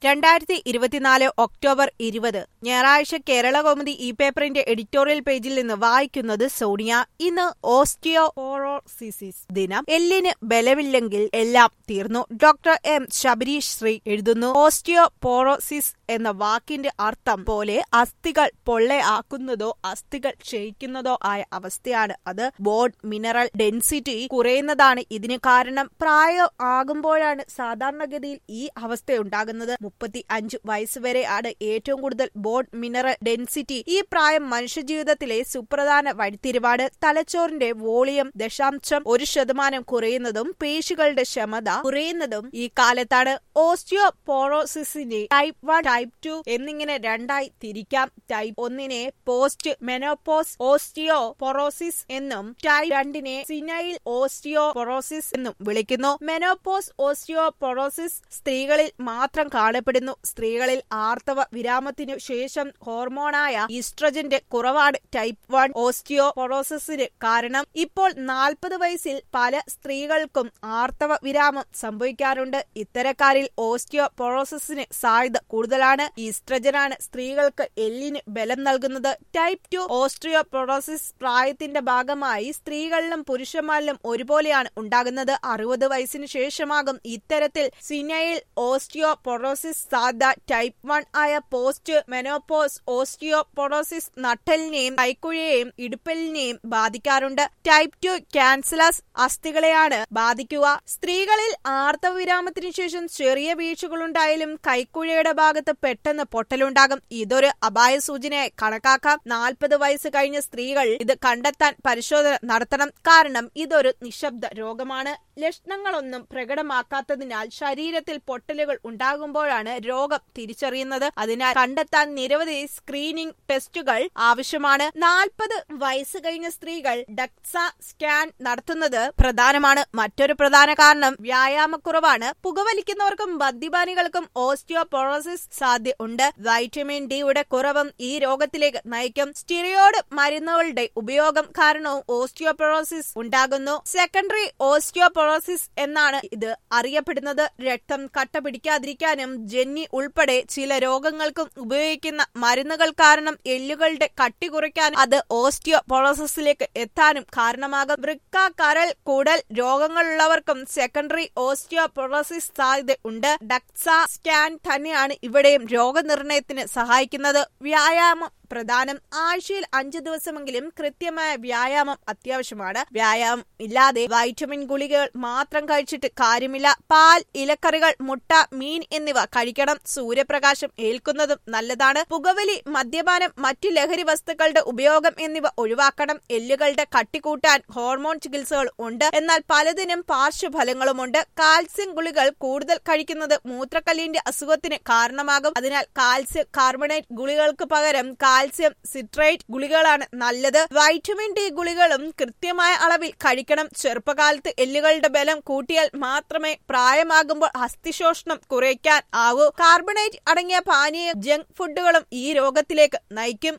രണ്ടായിരത്തി ഇരുപത്തിനാല് ഒക്ടോബർ ഇരുപത് ഞായറാഴ്ച കേരള കൗമുദി ഇ പേപ്പറിന്റെ എഡിറ്റോറിയൽ പേജിൽ നിന്ന് വായിക്കുന്നത് സോണിയ ഇന്ന് ഓസ്റ്റിയോപോറോസിസിസ് ദിനം എല്ലിന് ബലമില്ലെങ്കിൽ എല്ലാം തീർന്നു ഡോക്ടർ എം ശബരീഷ് ശ്രീ എഴുതുന്നു ഓസ്റ്റിയോപോറോസിസ് എന്ന വാക്കിന്റെ അർത്ഥം പോലെ അസ്ഥികൾ പൊള്ളയാക്കുന്നതോ അസ്ഥികൾ ക്ഷയിക്കുന്നതോ ആയ അവസ്ഥയാണ് അത് ബോൺ മിനറൽ ഡെൻസിറ്റി കുറയുന്നതാണ് ഇതിന് കാരണം പ്രായം ആകുമ്പോഴാണ് സാധാരണഗതിയിൽ ഈ അവസ്ഥയുണ്ടാകുന്നത് മുപ്പത്തി അഞ്ച് വയസ്സ് വരെയാണ് ഏറ്റവും കൂടുതൽ ബോൺ മിനറൽ ഡെൻസിറ്റി ഈ പ്രായം മനുഷ്യജീവിതത്തിലെ സുപ്രധാന വഴിത്തിരിവാണ് തലച്ചോറിന്റെ വോളിയം ദശാംശം ഒരു ശതമാനം കുറയുന്നതും പേശികളുടെ ക്ഷമത കുറയുന്നതും ഈ കാലത്താണ് ഓസ്റ്റിയോപോറോസിസിനെ ടൈപ്പ് വൺ ടൈപ്പ് ടു എന്നിങ്ങനെ രണ്ടായി തിരിക്കാം ടൈപ്പ് ഒന്നിനെ പോസ്റ്റ് മെനോപോസ് ഓസ്റ്റിയോപൊറോസിസ് എന്നും ടൈപ്പ് രണ്ടിനെ സിനൈൽ ഓസ്റ്റിയോപൊറോസിസ് എന്നും വിളിക്കുന്നു മെനോപോസ് ഓസ്റ്റിയോപൊറോസിസ് സ്ത്രീകളിൽ മാത്രം കാണപ്പെടുന്നു സ്ത്രീകളിൽ ആർത്തവ വിരാമത്തിനു ശേഷം ഹോർമോണായ ഈസ്ട്രജന്റെ കുറവാണ് ടൈപ്പ് വൺ ഓസ്റ്റിയോപൊറോസിസിന് കാരണം ഇപ്പോൾ നാൽപ്പത് വയസ്സിൽ പല സ്ത്രീകൾക്കും ആർത്തവ വിരാമം സംഭവിക്കാറുണ്ട് ഇത്തരക്കാരിൽ ഓസ്റ്റിയോപൊറോസിസിന് സാധ്യത കൂടുതലാണ് ഈസ്ട്രജനാണ് സ്ത്രീകൾക്ക് എല്ലിന് ബലം നൽകുന്നത് ടൈപ്പ് ടു ഓസ്ട്രിയോപൊറോസിസ് പ്രായത്തിന്റെ ഭാഗമായി സ്ത്രീകളിലും പുരുഷന്മാരിലും ഒരുപോലെയാണ് ഉണ്ടാകുന്നത് അറുപത് വയസ്സിന് ശേഷമാകും ഇത്തരത്തിൽ സിനൈൽ ഓസ്റ്റിയോപൊറോസിസ് സാധ്യത ടൈപ്പ് വൺ ആയ പോസ്റ്റ് മെനോപോസ് ഓസ്റ്റിയോപൊറോസിസ് നട്ടലിനെയും കൈക്കുഴയെയും ഇടുപ്പലിനെയും ബാധിക്കാറുണ്ട് ടൈപ്പ് ടു ക്യാൻസലസ് അസ്ഥികളെയാണ് ബാധിക്കുക സ്ത്രീകളിൽ ആർത്തവവിരാമത്തിനു ശേഷം ചെറിയ വീഴ്ചകളുണ്ടായാലും കൈക്കുഴയുടെ ഭാഗത്ത് പെട്ടെന്ന് പൊട്ടലുണ്ടാകും ഇതൊരു അപായ സൂചനയായി കണക്കാക്കാം നാൽപ്പത് വയസ്സ് കഴിഞ്ഞ സ്ത്രീകൾ ഇത് കണ്ടെത്താൻ പരിശോധന നടത്തണം കാരണം ഇതൊരു നിശബ്ദ രോഗമാണ് ലക്ഷണങ്ങളൊന്നും പ്രകടമാക്കാത്തതിനാൽ ശരീരത്തിൽ പൊട്ടലുകൾ ഉണ്ടാകുമ്പോഴാണ് രോഗം തിരിച്ചറിയുന്നത് അതിനാൽ കണ്ടെത്താൻ നിരവധി സ്ക്രീനിംഗ് ടെസ്റ്റുകൾ ആവശ്യമാണ് നാൽപ്പത് വയസ്സ് കഴിഞ്ഞ സ്ത്രീകൾ ഡക്സ സ്കാൻ നടത്തുന്നത് പ്രധാനമാണ് മറ്റൊരു പ്രധാന കാരണം വ്യായാമക്കുറവാണ് പുകവലിക്കുന്നവർക്കും മദ്യപാനികൾക്കും ഓസ്റ്റിയോപൊറോസിസ് സാധ്യ ഉണ്ട് വൈറ്റമിൻ ഡിയുടെ കുറവും ഈ രോഗത്തിലേക്ക് നയിക്കും സ്റ്റിറിയോഡ് മരുന്നുകളുടെ ഉപയോഗം കാരണവും ഓസ്റ്റിയോപൊറോസിസ് ഉണ്ടാകുന്നു സെക്കൻഡറി ഓസ്റ്റിയോപൊറോസിസ് എന്നാണ് ഇത് അറിയപ്പെടുന്നത് രക്തം കട്ട പിടിക്കാതിരിക്കാനും ജന്നി ഉൾപ്പെടെ ചില രോഗങ്ങൾക്കും ഉപയോഗിക്കുന്ന മരുന്നുകൾ കാരണം എല്ലുകളുടെ കട്ടി കുറയ്ക്കാനും അത് ഓസ്റ്റിയോപൊറോസിസിലേക്ക് എത്താനും കാരണമാകും വൃക്ക കരൾ കൂടൽ രോഗങ്ങളുള്ളവർക്കും സെക്കൻഡറി ഓസ്റ്റിയോപൊറോസിസ് സാധ്യത ഉണ്ട് ഡക്സ സ്കാൻ തന്നെയാണ് ഇവിടെയും രോഗനിർണയത്തിന് സഹായിക്കുന്നത് വ്യായാമം പ്രധാനം ആഴ്ചയിൽ അഞ്ചു ദിവസമെങ്കിലും കൃത്യമായ വ്യായാമം അത്യാവശ്യമാണ് വ്യായാമം ഇല്ലാതെ വൈറ്റമിൻ ഗുളികകൾ മാത്രം കഴിച്ചിട്ട് കാര്യമില്ല പാൽ ഇലക്കറികൾ മുട്ട മീൻ എന്നിവ കഴിക്കണം സൂര്യപ്രകാശം ഏൽക്കുന്നതും നല്ലതാണ് പുകവലി മദ്യപാനം മറ്റു ലഹരി വസ്തുക്കളുടെ ഉപയോഗം എന്നിവ ഒഴിവാക്കണം എല്ലുകളുടെ കട്ടിക്കൂട്ടാൻ ഹോർമോൺ ചികിത്സകൾ ഉണ്ട് എന്നാൽ പലതിനും പാർശ്വഫലങ്ങളുമുണ്ട് കാൽസ്യം ഗുളികൾ കൂടുതൽ കഴിക്കുന്നത് മൂത്രക്കല്ലിന്റെ അസുഖത്തിന് കാരണമാകും അതിനാൽ കാൽസ്യം കാർബണേറ്റ് ഗുളികൾക്ക് പകരം കാൽസ്യം സിട്രേറ്റ് ഗുളികളാണ് നല്ലത് വൈറ്റമിൻ ഡി ഗുളികളും കൃത്യമായ അളവിൽ കഴിക്കണം ചെറുപ്പകാലത്ത് എല്ലുകളുടെ ബലം കൂട്ടിയാൽ മാത്രമേ പ്രായമാകുമ്പോൾ അസ്ഥിശോഷണം കുറയ്ക്കാൻ ആകൂ കാർബണേറ്റ് അടങ്ങിയ പാനീയ ജങ്ക് ഫുഡുകളും ഈ രോഗത്തിലേക്ക് നയിക്കും